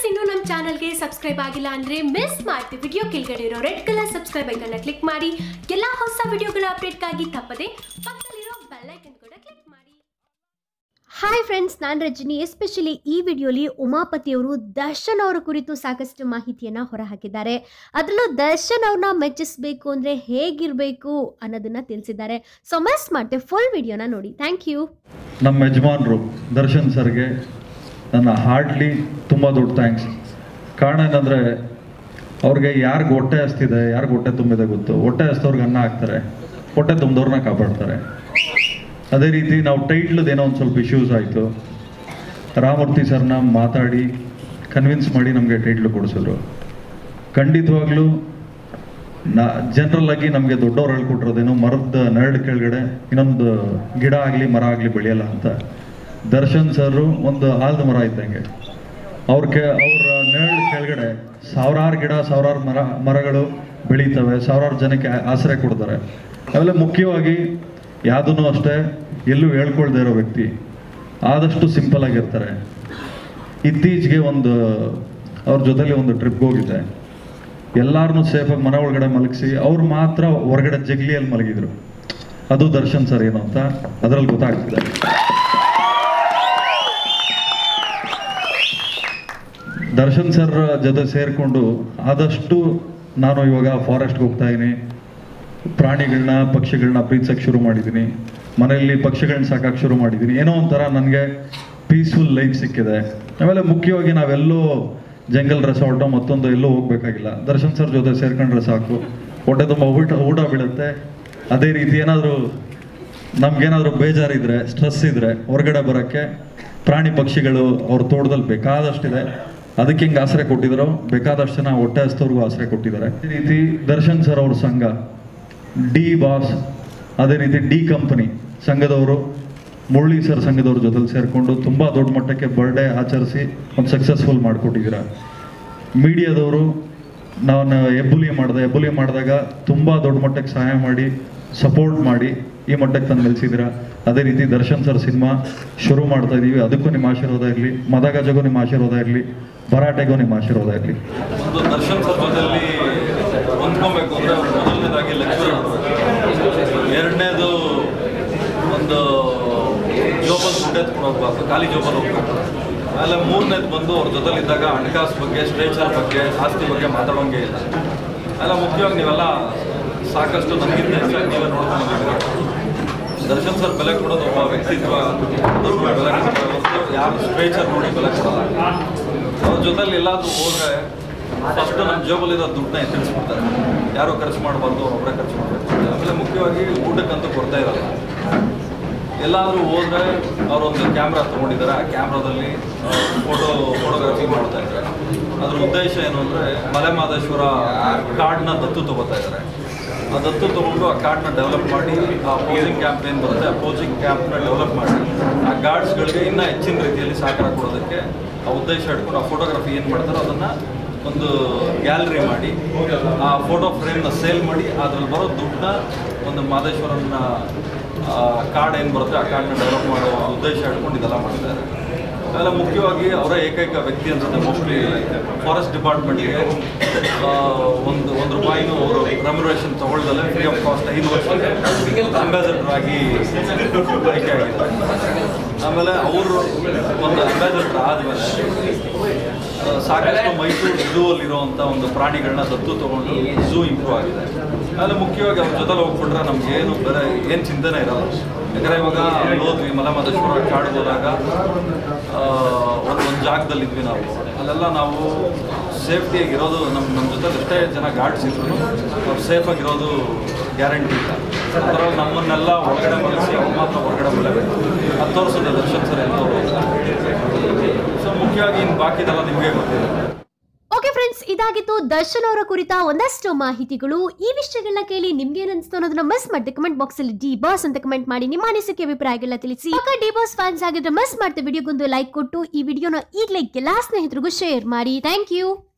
ಇನ್ನೂ ನಮ್ಮ ಚಾನಲ್ಗೆ ಸಬ್ಸ್ಕ್ರೈಬ್ ಆಗಿಲ್ಲ ಅಂದ್ರೆ ಮಿಸ್ ಮಾಡ್ತಿ ವಿಡಿಯೋ ಕೆಳಗಡೆ ಇರೋ ರೆಡ್ ಕಲರ್ ಸಬ್ಸ್ಕ್ರೈಬ್ ಐಕನ್ನ ಕ್ಲಿಕ್ ಮಾಡಿ ಎಲ್ಲ ಹೊಸ ವಿಡಿಯೋಗಳ ಅಪ್ಡೇಟ್ಗಾಗಿ ತಪ್ಪದೆ ಪಕ್ಕದಲ್ಲಿರೋ ಬೆಲ್ ಐಕನ್ ಕೂಡ ಕ್ಲಿಕ್ ಮಾಡಿ ಹಾಯ್ ಫ್ರೆಂಡ್ಸ್ ನಾನು ರಜನಿ ಎಸ್ಪೆಷಲಿ ಈ ವಿಡಿಯೋಲಿ ಉಮಾಪತಿ ಅವರು ದರ್ಶನ್ ಅವರ ಕುರಿತು ಸಾಕಷ್ಟು ಮಾಹಿತಿಯನ್ನು ಹೊರಹಾಕಿದ್ದಾರೆ ಅದರಲ್ಲೂ ದರ್ಶನ್ ಅವ್ರನ್ನ ಮೆಚ್ಚಿಸಬೇಕು ಅಂದರೆ ಹೇಗಿರಬೇಕು ಅನ್ನೋದನ್ನ ತಿಳಿಸಿದ್ದಾರೆ ಸೊ ಮಿಸ್ ಮಾಡ್ತೆ ಫುಲ್ ವಿಡಿಯೋನ ನೋಡಿ ಥ್ಯಾಂಕ್ ಯು ನಮ್ಮ ಯಜಮಾನರು ದರ್ಶನ್ ಸರ್ಗೆ ನನ್ನ ಹಾರ್ಟ್ಲಿ ತುಂಬ ದೊಡ್ಡ ಥ್ಯಾಂಕ್ಸ್ ಕಾರಣ ಏನಂದರೆ ಅವ್ರಿಗೆ ಯಾರಿಗೆ ಹೊಟ್ಟೆ ಹಸ್ತಿದೆ ಯಾರಿಗೆ ಹೊಟ್ಟೆ ತುಂಬಿದೆ ಗೊತ್ತು ಹೊಟ್ಟೆ ಹಸ್ತವ್ರಿಗೆ ಅನ್ನ ಹಾಕ್ತಾರೆ ಹೊಟ್ಟೆ ತುಂಬಿದವ್ರನ್ನ ಕಾಪಾಡ್ತಾರೆ ಅದೇ ರೀತಿ ನಾವು ಟೈಟ್ಲದ್ದು ಏನೋ ಒಂದು ಸ್ವಲ್ಪ ಇಶ್ಯೂಸ್ ಆಯಿತು ರಾಮೂರ್ತಿ ಸರ್ನ ಮಾತಾಡಿ ಕನ್ವಿನ್ಸ್ ಮಾಡಿ ನಮಗೆ ಟೈಟ್ಲು ಕೊಡಿಸಿದ್ರು ಖಂಡಿತವಾಗ್ಲೂ ನಾ ಜನರಲ್ ಆಗಿ ನಮಗೆ ದೊಡ್ಡವ್ರು ಹೇಳ್ಕೊಟ್ಟಿರೋದೇನು ಮರದ ನೆರಳು ಕೆಳಗಡೆ ಇನ್ನೊಂದು ಗಿಡ ಆಗಲಿ ಮರ ಆಗಲಿ ಬೆಳೆಯಲ್ಲ ಅಂತ ದರ್ಶನ್ ಸರ್ ಒಂದು ಆಲದ ಮರ ಇದ್ದಂಗೆ ಅವ್ರ ಕೆ ಅವ್ರ ನೆರಳು ಕೆಳಗಡೆ ಸಾವಿರಾರು ಗಿಡ ಸಾವಿರಾರು ಮರ ಮರಗಳು ಬೆಳೀತವೆ ಸಾವಿರಾರು ಜನಕ್ಕೆ ಆ- ಆಶ್ರಯ ಕೊಡ್ತಾರೆ ಆಮೇಲೆ ಮುಖ್ಯವಾಗಿ ಯಾವುದೂ ಅಷ್ಟೇ ಎಲ್ಲೂ ಹೇಳ್ಕೊಳ್ದೇ ಇರೋ ವ್ಯಕ್ತಿ ಆದಷ್ಟು ಸಿಂಪಲ್ ಆಗಿರ್ತಾರೆ ಇತ್ತೀಚೆಗೆ ಒಂದು ಅವ್ರ ಜೊತೆಲಿ ಒಂದು ಟ್ರಿಪ್ಗೆ ಹೋಗಿದ್ದೆ ಎಲ್ಲಾರನ್ನೂ ಸೇಫಾಗಿ ಮನೆ ಒಳಗಡೆ ಮಲಗಿಸಿ ಅವ್ರು ಮಾತ್ರ ಹೊರಗಡೆ ಜಗ್ಲಿಯಲ್ಲಿ ಮಲಗಿದ್ರು ಅದು ದರ್ಶನ್ ಸರ್ ಏನು ಅಂತ ಅದರಲ್ಲಿ ಗೊತ್ತಾಗ್ತಿದೆ ದರ್ಶನ್ ಸರ್ ಜೊತೆ ಸೇರಿಕೊಂಡು ಆದಷ್ಟು ನಾನು ಇವಾಗ ಫಾರೆಸ್ಟ್ಗೆ ಹೋಗ್ತಾ ಇದ್ದೀನಿ ಪ್ರಾಣಿಗಳನ್ನ ಪಕ್ಷಿಗಳನ್ನ ಪ್ರೀತಿಸಕ್ಕೆ ಶುರು ಮಾಡಿದ್ದೀನಿ ಮನೆಯಲ್ಲಿ ಪಕ್ಷಿಗಳನ್ನ ಸಾಕಕ್ಕೆ ಶುರು ಮಾಡಿದ್ದೀನಿ ಏನೋ ಒಂಥರ ನನಗೆ ಪೀಸ್ಫುಲ್ ಲೈಫ್ ಸಿಕ್ಕಿದೆ ಆಮೇಲೆ ಮುಖ್ಯವಾಗಿ ನಾವೆಲ್ಲೋ ಜಂಗಲ್ ರೆಸಾರ್ಟು ಮತ್ತೊಂದು ಎಲ್ಲೂ ಹೋಗ್ಬೇಕಾಗಿಲ್ಲ ದರ್ಶನ್ ಸರ್ ಜೊತೆ ಸೇರ್ಕೊಂಡ್ರೆ ಸಾಕು ಹೊಟ್ಟೆ ತುಂಬ ಊಟ ಊಟ ಬೀಳುತ್ತೆ ಅದೇ ರೀತಿ ಏನಾದರೂ ನಮ್ಗೇನಾದರೂ ಬೇಜಾರಿದ್ರೆ ಸ್ಟ್ರೆಸ್ ಇದ್ರೆ ಹೊರಗಡೆ ಬರೋಕ್ಕೆ ಪ್ರಾಣಿ ಪಕ್ಷಿಗಳು ಅವ್ರ ತೋಟದಲ್ಲಿ ಬೇಕಾದಷ್ಟಿದೆ ಅದಕ್ಕೆ ಹಿಂಗೆ ಆಶ್ರಯ ಕೊಟ್ಟಿದ್ರು ಬೇಕಾದಷ್ಟು ಜನ ಹೊಟ್ಟೆ ಹಸ್ತವ್ರಿಗೂ ಆಶ್ರಯ ಕೊಟ್ಟಿದ್ದಾರೆ ಅದೇ ರೀತಿ ದರ್ಶನ್ ಸರ್ ಅವ್ರ ಸಂಘ ಡಿ ಬಾಸ್ ಅದೇ ರೀತಿ ಡಿ ಕಂಪನಿ ಸಂಘದವರು ಮುರಳಿ ಸರ್ ಸಂಘದವ್ರ ಜೊತೆಲಿ ಸೇರಿಕೊಂಡು ತುಂಬ ದೊಡ್ಡ ಮಟ್ಟಕ್ಕೆ ಬರ್ಡೇ ಆಚರಿಸಿ ಒಂದು ಸಕ್ಸಸ್ಫುಲ್ ಮಾಡಿಕೊಟ್ಟಿದ್ದೀರಾ ಮೀಡಿಯಾದವರು ನಾನು ಎಬ್ಬುಲಿ ಮಾಡಿದೆ ಎಬ್ಬುಲಿ ಮಾಡಿದಾಗ ತುಂಬ ದೊಡ್ಡ ಮಟ್ಟಕ್ಕೆ ಸಹಾಯ ಮಾಡಿ ಸಪೋರ್ಟ್ ಮಾಡಿ ಈ ಮಟ್ಟಕ್ಕೆ ತಂದು ನಿಲ್ಸಿದ್ದೀರಾ ಅದೇ ರೀತಿ ದರ್ಶನ್ ಸರ್ ಸಿನಿಮಾ ಶುರು ಮಾಡ್ತಾ ಇದ್ದೀವಿ ಅದಕ್ಕೂ ನಿಮ್ಮ ಆಶೀರ್ವಾದ ಇರಲಿ ಮದಗಜಗೂ ನಿಮ್ಮ ಆಶೀರ್ವಾದ ಇರಲಿ ಭರಾಟೆಗೂ ನಿಮ್ಮ ಆಶೀರ್ವಾದ ಇರಲಿ ಒಂದು ದರ್ಶನ್ ಸರ್ ಜೊತೆಲಿ ಹೊಂದ್ಕೊಬೇಕು ಅಂದರೆ ಅವ್ರು ಮೊದಲನೇದಾಗಿ ಲೆಕ್ಚರ್ ಎರಡನೇದು ಒಂದು ಜೋಬಲ್ ದುಡ್ಡು ಎತ್ಕೊಂಡು ಹೋಗ್ಬಾರ್ದು ಖಾಲಿ ಜೋಬಲ್ ಹೋಗ್ಬೇಕು ಆಮೇಲೆ ಮೂರನೇದು ಬಂದು ಅವ್ರ ಜೊತೆಲಿದ್ದಾಗ ಹಣಕಾಸು ಬಗ್ಗೆ ಸ್ಟ್ರೇಚರ್ ಬಗ್ಗೆ ಆಸ್ತಿ ಬಗ್ಗೆ ಮಾತಾಡೋಂಗೆ ಇಲ್ಲ ಆಮೇಲೆ ಮುಖ್ಯವಾಗಿ ನೀವೆಲ್ಲ ಸಾಕಷ್ಟು ನಮಗಿಂತ ಹೆಚ್ಚಾಗಿ ನೀವೇ ನೋಡ್ಕೊಂಡಿದ್ದೀರಿ ದರ್ಶನ್ ಸರ್ ಬೆಲೆ ಕೊಡೋದು ಒಬ್ಬ ವ್ಯಕ್ತಿತ್ವ ದೊಡ್ಡ ಬೆಲೆ ಕೊಡ್ತಾರೆ ಹೊರ್ತು ಯಾರು ಸ್ಟ್ರೇಚರ್ ನೋಡಿ ಬೆಲೆ ಕೊಡಲ್ಲ ಅವ್ರ ಜೊತೆಲಿ ಎಲ್ಲಾದ್ರೂ ಹೋದ್ರೆ ಫಸ್ಟ್ ನಮ್ಮ ಜೇಬಲ್ಲಿರೋ ದುಡ್ಡನ್ನ ಎತ್ತಿಸ್ಬಿಡ್ತಾರೆ ಯಾರು ಖರ್ಚು ಮಾಡಬಾರ್ದು ಒಬ್ಬರೇ ಖರ್ಚು ಮಾಡಬೇಕು ಆಮೇಲೆ ಮುಖ್ಯವಾಗಿ ಊಟಕ್ಕಂತೂ ಕೊಡ್ತಾ ಇರಲ್ಲ ಎಲ್ಲಾದರೂ ಹೋದ್ರೆ ಅವರೊಂದು ಕ್ಯಾಮ್ರಾ ತೊಗೊಂಡಿದ್ದಾರೆ ಆ ಕ್ಯಾಮ್ರಾದಲ್ಲಿ ಫೋಟೋ ಫೋಟೋಗ್ರಫಿ ಮಾಡ್ತಾ ಇದ್ದಾರೆ ಅದ್ರ ಉದ್ದೇಶ ಏನು ಅಂದರೆ ಮಲೆ ಮಹದೇಶ್ವರ ಕಾರ್ಡ್ನ ದತ್ತು ತಗೋತಾ ಇದ್ದಾರೆ ಆ ದತ್ತು ತೊಗೊಂಡು ಆ ಕಾರ್ಡ್ನ ಡೆವಲಪ್ ಮಾಡಿ ಆ ಪೋಸಿಂಗ್ ಕ್ಯಾಂಪ್ ಏನು ಬರುತ್ತೆ ಆ ಪೋಸಿಂಗ್ ಕ್ಯಾಂಪ್ನ ಡೆವಲಪ್ ಮಾಡಿ ಆ ಗಾರ್ಡ್ಸ್ಗಳಿಗೆ ಇನ್ನೂ ಹೆಚ್ಚಿನ ರೀತಿಯಲ್ಲಿ ಸಹಕಾರ ಕೊಡೋದಕ್ಕೆ ಆ ಉದ್ದೇಶ ಇಟ್ಕೊಂಡು ಆ ಫೋಟೋಗ್ರಫಿ ಏನು ಮಾಡ್ತಾರೋ ಅದನ್ನು ಒಂದು ಗ್ಯಾಲರಿ ಮಾಡಿ ಆ ಫೋಟೋ ಫ್ರೇಮ್ನ ಸೇಲ್ ಮಾಡಿ ಅದ್ರಲ್ಲಿ ಬರೋ ದುಡ್ಡನ್ನ ಒಂದು ಮಾದೇಶ್ವರನ ಕಾರ್ಡ್ ಏನು ಬರುತ್ತೆ ಆ ಕಾರ್ಡ್ನ ಡೆವಲಪ್ ಮಾಡೋ ಒಂದು ಉದ್ದೇಶ ಇಟ್ಕೊಂಡು ಇದೆಲ್ಲ ಮಾಡ್ತಾರೆ ಅದೆಲ್ಲ ಮುಖ್ಯವಾಗಿ ಅವರೇ ಏಕೈಕ ವ್ಯಕ್ತಿ ಅನ್ಸುತ್ತೆ ಮೋಸ್ಟ್ಲಿ ಫಾರೆಸ್ಟ್ ಡಿಪಾರ್ಟ್ಮೆಂಟ್ಗೆ ಒಂದು ಒಂದು ರೂಪಾಯಿನೂ ಅವರು ರೆಮ್ಯುರೇಷನ್ ತಗೊಳ್ದಲ್ಲೇ ಫ್ರೀ ಆಫ್ ಕಾಸ್ಟ್ ಐದು ವರ್ಷ ಅಂಬಾಸಡರ್ ಆಗಿ ಆಯ್ಕೆ ಆಗಿದ್ದಾರೆ ಆಮೇಲೆ ಅವರು ಒಂದು ಅಂಬಾಸಡರ್ ಆದಮೇಲೆ ಆ, ಸಾಕಷ್ಟು ಮೈಸೂರು ಝೂವಲ್ಲಿ ಇರುವಂಥ ಒಂದು ಪ್ರಾಣಿಗಳನ್ನ ದತ್ತು ತಗೊಂಡು ಝೂ ಇಂಪ್ರೂವ್ ಆಗಿದೆ ಆಮೇಲೆ ಮುಖ್ಯವಾಗಿ ಅವ್ರ ಜೊತೆಲಿ ಹೋಗ್ಬಿಟ್ರೆ ನಮ್ಗೆ ಏನು ಬೇರೆ ಏನು ಚಿಂತನೆ ಇರಲ್ಲ ಯಾಕಂದರೆ ಇವಾಗ ಅಲ್ಲಿ ಹೋದ್ವಿ ಮಲಮಹದೇಶ್ವರ ಕಾಡು ಹೋದಾಗ ಆ, ಒಂದು ಒಂದು ಜಾಗದಲ್ಲಿ ಇದ್ವಿ ನಾವು ಅಲ್ಲೆಲ್ಲ ನಾವು ಸೇಫ್ಟಿಯಾಗಿ ಇರೋದು ನಮ್ಮ ನಮ್ಮ ಜೊತೆ ಎಷ್ಟೇ ಜನ ಗಾರ್ಡ್ಸ್ ಇದ್ರು ಅವ್ರು ಸೇಫಾಗಿರೋದು ಗ್ಯಾರಂಟಿ ಇಲ್ಲ ಅದರಲ್ಲಿ ನಮ್ಮನ್ನೆಲ್ಲ ಹೊರಗಡೆ ಮಲಗಿಸಿ ಅವ್ರು ಮಾತ್ರ ಹೊರಗಡೆ ಮಲಗಬೇಕು ಅದು ತೋರಿಸುತ್ತೆ ದರ್ಶನ್ ಸರ್ ಎಂಥವ್ರು ಸೊ ಮುಖ್ಯವಾಗಿ ಇನ್ನು ಬಾಕಿದೆಲ್ಲ ನಿಮಗೆ ಗೊತ್ತಿದೆ ಓಕೆ ಫ್ರೆಂಡ್ಸ್ ಇದಾಗಿತ್ತು ದರ್ಶನ್ ಅವರ ಕುರಿತ ಒಂದಷ್ಟು ಮಾಹಿತಿಗಳು ಈ ವಿಷಯಗಳನ್ನ ಕೇಳಿ ನಿಮ್ಗೆ ಏನಿಸ್ತು ಅನ್ನೋದನ್ನ ಮಿಸ್ ಮಾಡಿದೆ ಕಮೆಂಟ್ ಬಾಕ್ಸ್ ಅಲ್ಲಿ ಡಿ ಬಾಸ್ ಅಂತ ಕಮೆಂಟ್ ಮಾಡಿ ನಿಮ್ಮ ಅನಿಸಿಕೆ ಅಭಿಪ್ರಾಯಗಳನ್ನ ತಿಳಿಸಿ ಪಕ್ಕ ಡಿ ಬಾಸ್ ಫ್ಯಾನ್ಸ್ ಆಗಿದ್ರೆ ಮಿಸ್ ಮಾಡ್ತಾ ವಿಡಿಯೋಗೊಂದು ಲೈಕ್ ಕೊಟ್ಟು ಈ ವಿಡಿಯೋನ ಈಗಲೇ ಎಲ್ಲಾ ಸ್ನೇಹಿತರಿಗೂ ಶೇರ್ ಮಾಡಿ ಥ್ಯಾಂಕ್ ಯು